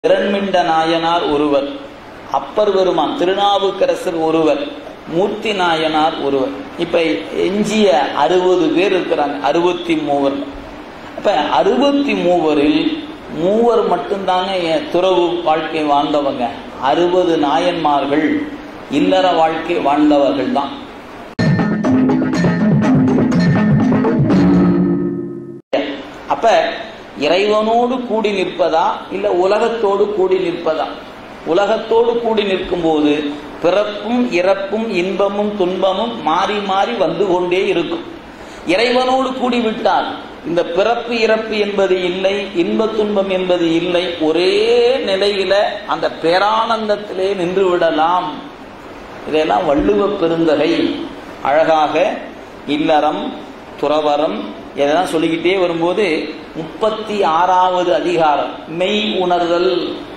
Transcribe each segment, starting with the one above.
திறன்மிண்ட நாயனார் ஒருவர் அப்பர் பெருமான் திருநாவுக்கரசர் ஒருவர் மூர்த்தி நாயனார் ஒருவர் இப்ப எஞ்சிய அறுபது பேர் இருக்கிறாங்க அறுபத்தி மூவர் அப்ப அறுபத்தி மூவரில் மூவர் மட்டும்தாங்க என் துறவு வாழ்க்கை வாழ்ந்தவங்க அறுபது நாயன்மார்கள் இல்லற வாழ்க்கை வாழ்ந்தவர்கள் தான் அப்ப இறைவனோடு கூடி நிற்பதா இல்ல உலகத்தோடு கூடி நிற்பதா உலகத்தோடு கூடி நிற்கும் போது பிறப்பும் இறப்பும் இன்பமும் துன்பமும் மாறி மாறி வந்து கொண்டே இருக்கும் இறைவனோடு கூடி விட்டால் இந்த பிறப்பு இறப்பு என்பது இல்லை இன்ப துன்பம் என்பது இல்லை ஒரே நிலையில அந்த பேரானந்தத்திலே நின்று விடலாம் இதெல்லாம் வள்ளுவ பெருந்தகை அழகாக இல்லறம் துறவரம் இதெல்லாம் சொல்லிக்கிட்டே வரும்போது முப்பத்தி ஆறாவது அதிகாரம் மெய் உணர்தல்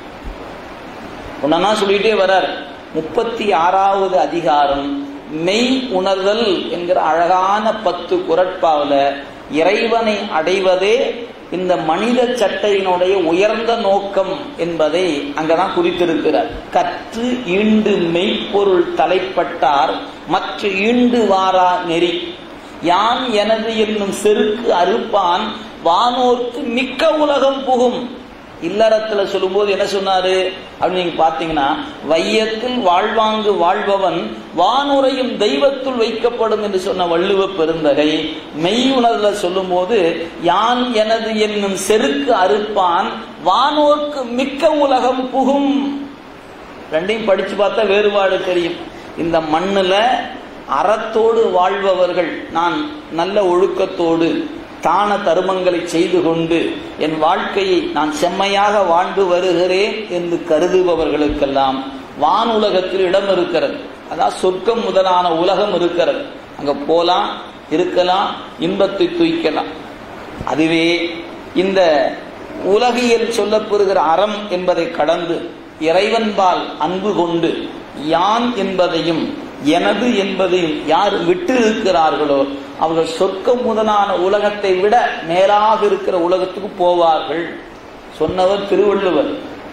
ஒன்னா சொல்லிட்டே வர்றார் முப்பத்தி ஆறாவது அதிகாரம் மெய் உணர்தல் என்கிற அழகான பத்து குரட்பாவில் இறைவனை அடைவதே இந்த மனித சட்டையினுடைய உயர்ந்த நோக்கம் என்பதை அங்கதான் குறித்திருக்கிறார் கற்று ஈண்டு மெய்ப்பொருள் தலைப்பட்டார் மற்ற ஈண்டு வாரா நெறி யான் எனது என்னும் செருக்கு அறுப்பான் வானோர்க்கு மிக்க உலகம் புகும் இல்லறத்துல சொல்லும்போது என்ன சொன்னாரு அப்படின்னு நீங்க பாத்தீங்கன்னா வையத்தில் வாழ்வாங்கு வாழ்பவன் வானுரையும் தெய்வத்துள் வைக்கப்படும் என்று சொன்ன வள்ளுவ பெருந்தகை மெய்யுணர்ல சொல்லும் போது யான் எனது என்னும் செருக்கு அறுப்பான் வானோர்க்கு மிக்க உலகம் புகும் ரெண்டையும் படிச்சு பார்த்தா வேறுபாடு தெரியும் இந்த மண்ணுல அறத்தோடு வாழ்பவர்கள் நான் நல்ல ஒழுக்கத்தோடு தான தருமங்களை செய்து கொண்டு என் வாழ்க்கையை நான் செம்மையாக வாழ்ந்து வருகிறேன் என்று கருதுபவர்களுக்கெல்லாம் வானுலகத்தில் இடம் இருக்கிறது அதான் சொர்க்கம் முதலான உலகம் இருக்கிறது அங்க போலாம் இருக்கலாம் இன்பத்தை தூய்க்கலாம் அதுவே இந்த உலகியல் சொல்லப்பெறுகிற அறம் என்பதை கடந்து இறைவன்பால் அன்பு கொண்டு யான் என்பதையும் எனது என்பதையும் யார் விட்டு இருக்கிறார்களோ அவர்கள் சொர்க்கம் முதலான உலகத்தை விட மேலாக இருக்கிற உலகத்துக்கு போவார்கள் சொன்னவர் திருவள்ளுவர்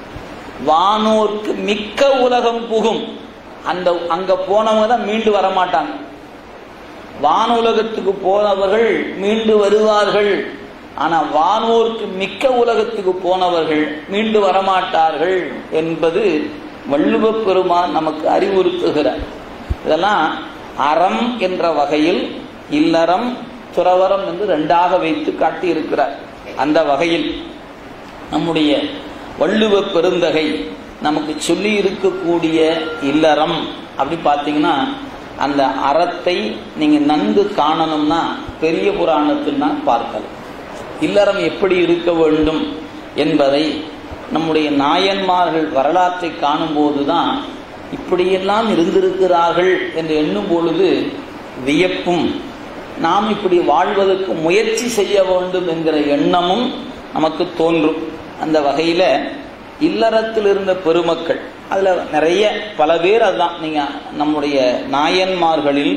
வானோர்க்கு மிக்க உலகம் புகும் அந்த அங்க போனவங்க தான் மீண்டு வரமாட்டாங்க வானுலகத்துக்கு போனவர்கள் மீண்டு வருவார்கள் ஆனா வானோர்க்கு மிக்க உலகத்துக்கு போனவர்கள் மீண்டு வரமாட்டார்கள் என்பது வள்ளுவ பெருமான் நமக்கு அறிவுறுத்துகிறார் இதெல்லாம் அறம் என்ற வகையில் இல்லறம் துறவரம் என்று ரெண்டாக வைத்து காட்டி இருக்கிறார் அந்த வகையில் நம்முடைய வள்ளுவ பெருந்தகை நமக்கு சொல்லி இருக்கக்கூடிய இல்லறம் அப்படி பார்த்தீங்கன்னா அந்த அறத்தை நீங்க நன்கு காணணும்னா பெரிய புராணத்தில் தான் பார்க்கலாம் இல்லறம் எப்படி இருக்க வேண்டும் என்பதை நம்முடைய நாயன்மார்கள் வரலாற்றை காணும்போது தான் இப்படியெல்லாம் இருந்திருக்கிறார்கள் என்று எண்ணும் பொழுது வியப்பும் நாம் இப்படி வாழ்வதற்கு முயற்சி செய்ய வேண்டும் என்கிற எண்ணமும் நமக்கு தோன்றும் அந்த வகையில் இல்லறத்தில் இருந்த பெருமக்கள் அதில் நிறைய பல பேர் அதுதான் நீங்கள் நம்முடைய நாயன்மார்களில்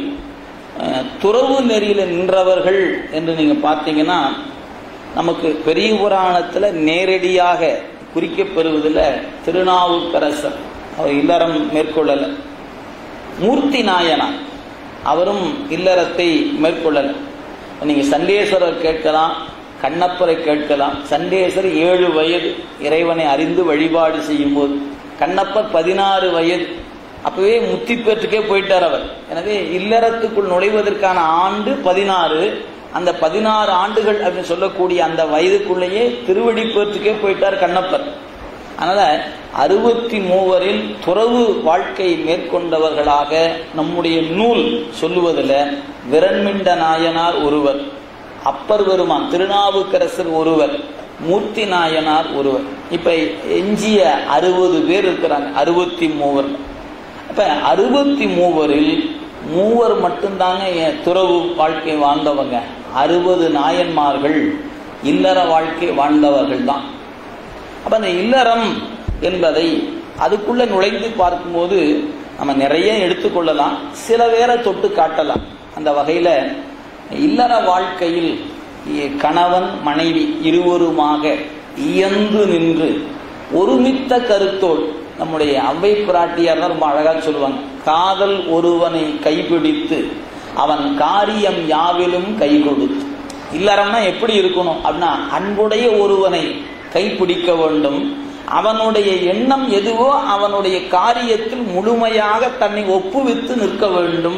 துறவு நெறியில் நின்றவர்கள் என்று நீங்கள் பார்த்தீங்கன்னா நமக்கு பெரிய புராணத்தில் நேரடியாக குறிக்கப்பெறுவதில் திருநாவுக்கரசர் அவர் இல்லறம் மேற்கொள்ளலை மூர்த்தி நாயனார் அவரும் இல்லறத்தை மேற்கொள்ளலை நீங்கள் சண்டேஸ்வரர் கேட்கலாம் கண்ணப்பரை கேட்கலாம் சண்டேஸ்வரர் ஏழு வயது இறைவனை அறிந்து வழிபாடு செய்யும் போது கண்ணப்பர் பதினாறு வயது அப்பவே முத்தி பெற்றுக்கே போயிட்டார் அவர் எனவே இல்லறத்துக்குள் நுழைவதற்கான ஆண்டு பதினாறு அந்த பதினாறு ஆண்டுகள் அப்படின்னு சொல்லக்கூடிய அந்த வயதுக்குள்ளேயே திருவடி பேற்றுக்கே போயிட்டார் கண்ணப்பர் அதனால அறுபத்தி மூவரில் துறவு வாழ்க்கை மேற்கொண்டவர்களாக நம்முடைய நூல் சொல்லுவதில் விரண்மிண்ட நாயனார் ஒருவர் அப்பர் பெருமான் திருநாவுக்கரசர் ஒருவர் மூர்த்தி நாயனார் ஒருவர் இப்ப எஞ்சிய அறுபது பேர் இருக்கிறாங்க அறுபத்தி மூவர் அப்ப அறுபத்தி மூவரில் மூவர் மட்டும்தாங்க என் துறவு வாழ்க்கை வாழ்ந்தவங்க அறுபது நாயன்மார்கள் இல்லற வாழ்க்கை வாழ்ந்தவர்கள் தான் அப்ப அந்த இல்லறம் என்பதை அதுக்குள்ள நுழைந்து பார்க்கும்போது நம்ம நிறைய எடுத்துக்கொள்ளலாம் சில பேரை தொட்டு காட்டலாம் அந்த வகையில இல்லற வாழ்க்கையில் கணவன் மனைவி இருவருமாக இயந்து நின்று ஒருமித்த கருத்தோடு நம்முடைய அவ்வை பிராட்டியார் தான் ரொம்ப அழகா சொல்லுவாங்க காதல் ஒருவனை கைபிடித்து அவன் காரியம் யாவிலும் கை கொடுத்து இல்லறம்னா எப்படி இருக்கணும் அப்படின்னா அன்புடைய ஒருவனை கைப்பிடிக்க வேண்டும் அவனுடைய எண்ணம் எதுவோ அவனுடைய காரியத்தில் முழுமையாக தன்னை ஒப்புவித்து நிற்க வேண்டும்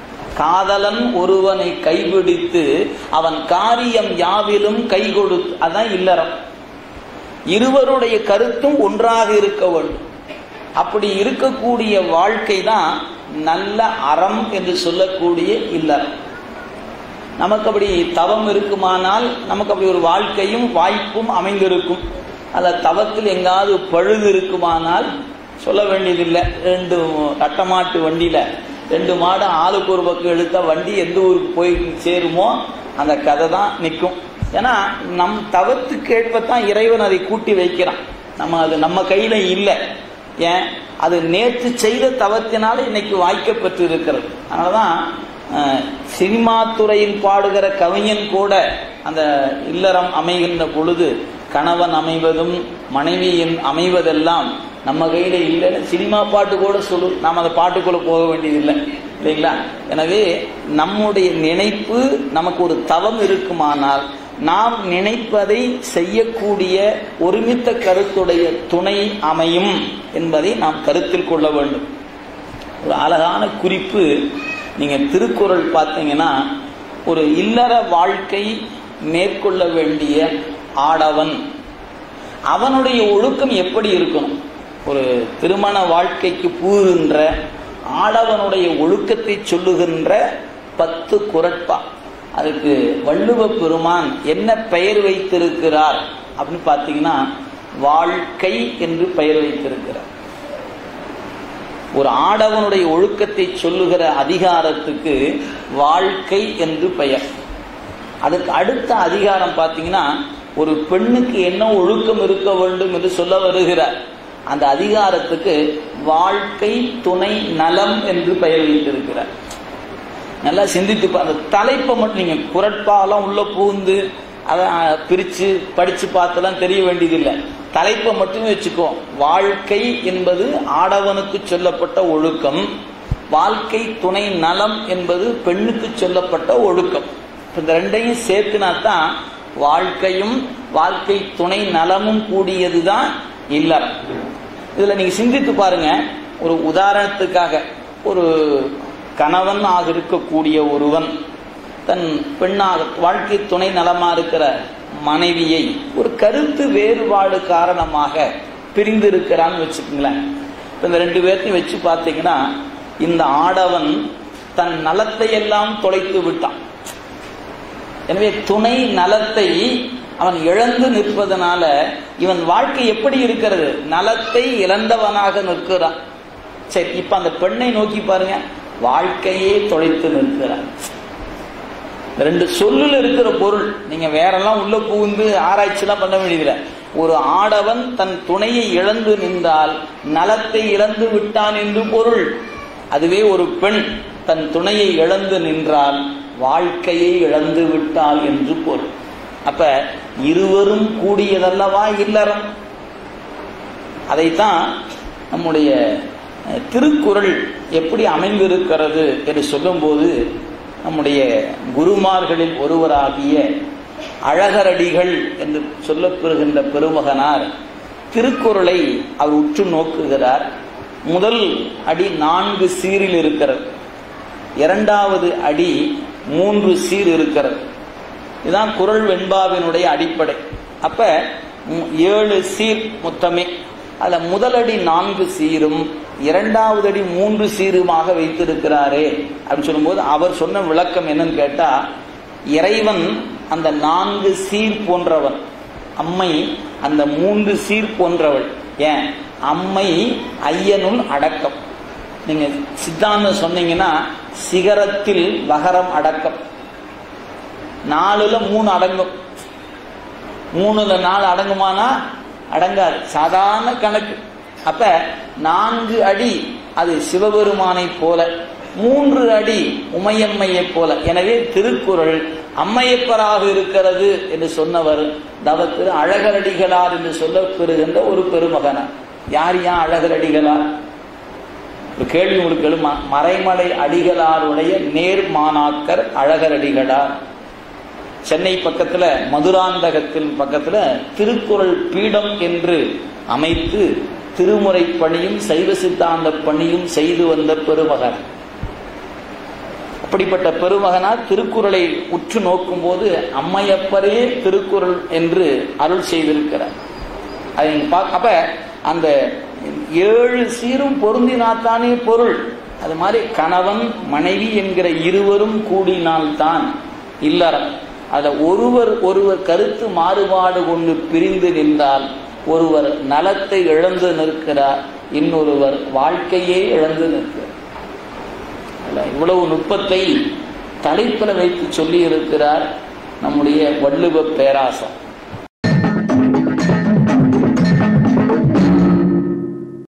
காதலன் ஒருவனை கைபிடித்து அவன் காரியம் யாவிலும் கை கொடுத்து அதான் இல்லறம் இருவருடைய கருத்தும் ஒன்றாக இருக்க வேண்டும் அப்படி இருக்கக்கூடிய வாழ்க்கை தான் நல்ல அறம் என்று சொல்லக்கூடிய இல்லறம் நமக்கு அப்படி தவம் இருக்குமானால் நமக்கு அப்படி ஒரு வாழ்க்கையும் வாய்ப்பும் அமைந்திருக்கும் அந்த தவத்தில் எங்காவது பழுது இருக்குமானால் சொல்ல வேண்டியதில்லை ரெண்டு கட்டமாட்டு வண்டியில ரெண்டு மாடு ஆளுக்கு ஒரு பக்கம் இழுத்தா வண்டி எந்த ஊருக்கு போய் சேருமோ அந்த கதை தான் நிற்கும் ஏன்னா நம் தவத்துக்கு ஏற்பத்தான் இறைவன் அதை கூட்டி வைக்கிறான் நம்ம அது நம்ம கையில இல்லை ஏன் அது நேற்று செய்த தவத்தினால இன்னைக்கு வாய்க்கப்பட்டு இருக்கிறது அதனாலதான் அஹ், சினிமா துறையில் பாடுகிற கவிஞன் கூட அந்த இல்லறம் அமைகின்ற பொழுது கணவன் அமைவதும் மனைவியின் அமைவதெல்லாம் நம்ம கையில இல்லைன்னு சினிமா பாட்டு கூட சொல்லு நாம் அந்த பாட்டுக்குள்ள போக வேண்டியதில்லை இல்லைங்களா எனவே நம்முடைய நினைப்பு நமக்கு ஒரு தவம் இருக்குமானால் நாம் நினைப்பதை செய்யக்கூடிய ஒருமித்த கருத்துடைய துணை அமையும் என்பதை நாம் கருத்தில் கொள்ள வேண்டும் ஒரு அழகான குறிப்பு நீங்க திருக்குறள் பார்த்தீங்கன்னா ஒரு இல்லற வாழ்க்கை மேற்கொள்ள வேண்டிய ஆடவன் அவனுடைய ஒழுக்கம் எப்படி இருக்கணும் ஒரு திருமண வாழ்க்கைக்கு பூகின்ற ஆடவனுடைய ஒழுக்கத்தை சொல்லுகின்ற பத்து குரட்பா அதுக்கு வள்ளுவ பெருமான் என்ன பெயர் வைத்திருக்கிறார் அப்படின்னு பார்த்தீங்கன்னா வாழ்க்கை என்று பெயர் வைத்திருக்கிறார் ஒரு ஆடவனுடைய ஒழுக்கத்தை சொல்லுகிற அதிகாரத்துக்கு வாழ்க்கை என்று பெயர் அதுக்கு அடுத்த அதிகாரம் பார்த்தீங்கன்னா ஒரு பெண்ணுக்கு என்ன ஒழுக்கம் இருக்க வேண்டும் என்று சொல்ல வருகிறார் அந்த அதிகாரத்துக்கு வாழ்க்கை துணை நலம் என்று பெயர் வைத்திருக்கிறார் நல்லா சிந்தித்து பா- அந்த தலைப்பை மட்டும் நீங்க குரட்பாலாம் உள்ள புகுந்து அதை அஹ், பிரிச்சு படிச்சு பார்த்தெல்லாம் தெரிய வேண்டியதில்லை தலைப்பை மட்டுமே வச்சுக்கோ வாழ்க்கை என்பது ஆடவனுக்கு சொல்லப்பட்ட ஒழுக்கம் வாழ்க்கை துணை நலம் என்பது பெண்ணுக்கு சொல்லப்பட்ட ஒழுக்கம் இப்ப இந்த ரெண்டையும் சேர்த்துனா தான் வாழ்க்கையும் வாழ்க்கை துணை நலமும் கூடியதுதான் இல்லறம் இதுல நீங்க சிந்தித்து பாருங்க ஒரு உதாரணத்துக்காக ஒரு கணவன் ஆக இருக்கக்கூடிய ஒருவன் தன் பெண்ணாக வாழ்க்கை துணை நலமா இருக்கிற மனைவியை ஒரு கருத்து வேறுபாடு காரணமாக பிரிந்து இருக்கிறான்னு வச்சுக்கோங்களேன் இப்ப இந்த ரெண்டு பேர்த்தையும் வச்சு பார்த்தீங்கன்னா இந்த ஆடவன் தன் நலத்தை எல்லாம் தொலைத்து விட்டான் எனவே துணை நலத்தை அவன் இழந்து நிற்பதனால இவன் வாழ்க்கை எப்படி இருக்கிறது நலத்தை இழந்தவனாக நிற்கிறான் சரி இப்ப அந்த பெண்ணை நோக்கி பாருங்க வாழ்க்கையே தொலைத்து நிற்கிறான் இந்த ரெண்டு சொல்லுல இருக்கிற பொருள் நீங்க வேறெல்லாம் உள்ள புகுந்து ஆராய்ச்சிலாம் பண்ண வேண்டியதில்லை ஒரு ஆடவன் தன் துணையை இழந்து நின்றால் நலத்தை இழந்து விட்டான் என்று பொருள் அதுவே ஒரு பெண் தன் துணையை இழந்து நின்றால் வாழ்க்கையை இழந்து விட்டாள் என்று பொருள் அப்ப இருவரும் கூடியதல்லவா இல்லறம் அதைத்தான் நம்முடைய அஹ், திருக்குறள் எப்படி அமைந்திருக்கிறது என்று சொல்லும்போது நம்முடைய குருமார்களில் ஒருவராகிய அழகரடிகள் என்று சொல்லப்பெறுகின்ற பெருமகனார் திருக்குறளை அவர் உற்று நோக்குகிறார் முதல் அடி நான்கு சீரில் இருக்கிறது இரண்டாவது அடி மூன்று சீர் இருக்கிறது இதுதான் குறள் வெண்பாவினுடைய அடிப்படை அப்ப ம், ஏழு சீர் மொத்தமே அதுல முதலடி நான்கு சீரும் இரண்டாவது அடி மூன்று சீருமாக வைத்திருக்கிறாரே அப்படின்னு சொல்லும்போது அவர் சொன்ன விளக்கம் என்னன்னு கேட்டா இறைவன் அந்த நான்கு சீர் போன்றவன் அம்மை அந்த மூன்று சீர் போன்றவள் ஏன் அம்மை ஐயனுள் அடக்கம் நீங்க சித்தாந்தம் சொன்னீங்கன்னா சிகரத்தில் வகரம் அடக்கம் நாலுல மூணு அடங்கும் மூணுல நாலு அடங்குமானா அடங்காது சாதாரண கணக்கு அப்ப நான்கு அடி அது சிவபெருமானை போல மூன்று அடி உமையம்மையை போல எனவே திருக்குறள் அம்மையப்பராக இருக்கிறது என்று சொன்னவர் தவத்திரு அழகரடிகளார் என்று சொல்லப்பெறுகின்ற ஒரு பெருமகனார் யார் யான் அழகரடிகளார் ஒரு கேள்வி உங்களுக்கு எழுமா மறைமலை அடிகளாருடைய நேர்மானாக்கர் அழகரடிகளார் சென்னை பக்கத்துல மதுராந்தகத்தின் பக்கத்துல திருக்குறள் பீடம் என்று அமைத்து திருமுறை பணியும் சைவ சித்தாந்த பணியும் செய்து வந்த பெருமகன் அப்படிப்பட்ட பெருமகனார் திருக்குறளை உற்று நோக்கும் போது அம்மையப்பரே திருக்குறள் என்று அருள் செய்திருக்கிறார் அதை நீங்க பார்க்க அப்ப அந்த ஏழு சீரும் பொருந்தினாத்தானே பொருள் அது மாதிரி கணவன் மனைவி என்கிற இருவரும் கூடினால்தான் இல்லறம் அதுல ஒருவர் ஒருவர் கருத்து மாறுபாடு கொண்டு பிரிந்து நின்றால் ஒருவர் நலத்தை இழந்து நிற்கிறார் இன்னொருவர் வாழ்க்கையே இழந்து நிற்கிறார் அதுல இவ்வளவு நுட்பத்தை தலைப்பில் வைத்து சொல்லி இருக்கிறார் நம்முடைய வள்ளுவ பேராசம்